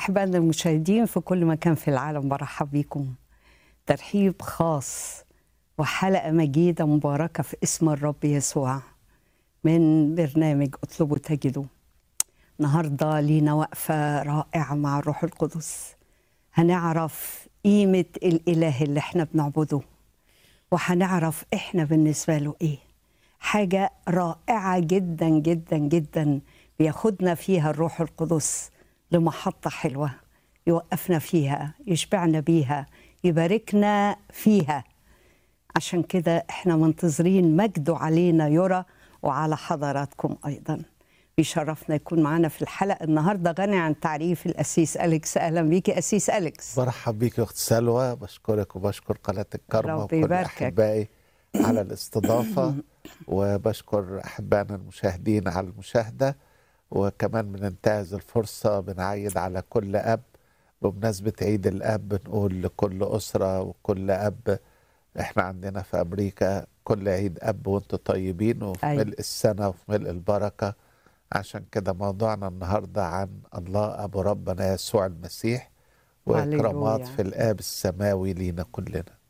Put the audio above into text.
أحبائنا المشاهدين في كل مكان في العالم برحب بكم ترحيب خاص وحلقة مجيدة مباركة في اسم الرب يسوع من برنامج اطلبوا تجدوا النهاردة لينا وقفة رائعة مع الروح القدس هنعرف قيمة الإله اللي احنا بنعبده وهنعرف احنا بالنسبة له ايه حاجة رائعة جدا جدا جدا بياخدنا فيها الروح القدس لمحطة حلوة يوقفنا فيها يشبعنا بيها يباركنا فيها عشان كده احنا منتظرين مجده علينا يرى وعلى حضراتكم ايضا بيشرفنا يكون معانا في الحلقه النهارده غني عن تعريف الاسيس اليكس اهلا بيكي اسيس اليكس برحب بيك يا اخت سلوى بشكرك وبشكر قناه الكرمه رب وكل يباركك. احبائي على الاستضافه وبشكر احبائنا المشاهدين على المشاهده وكمان بننتهز الفرصه بنعيد على كل اب بمناسبه عيد الاب بنقول لكل اسره وكل اب احنا عندنا في امريكا كل عيد اب وانتم طيبين وفي أيوة. ملء السنه وفي ملء البركه عشان كده موضوعنا النهارده عن الله ابو ربنا يسوع المسيح واكرامات هللويا. في الاب السماوي لينا كلنا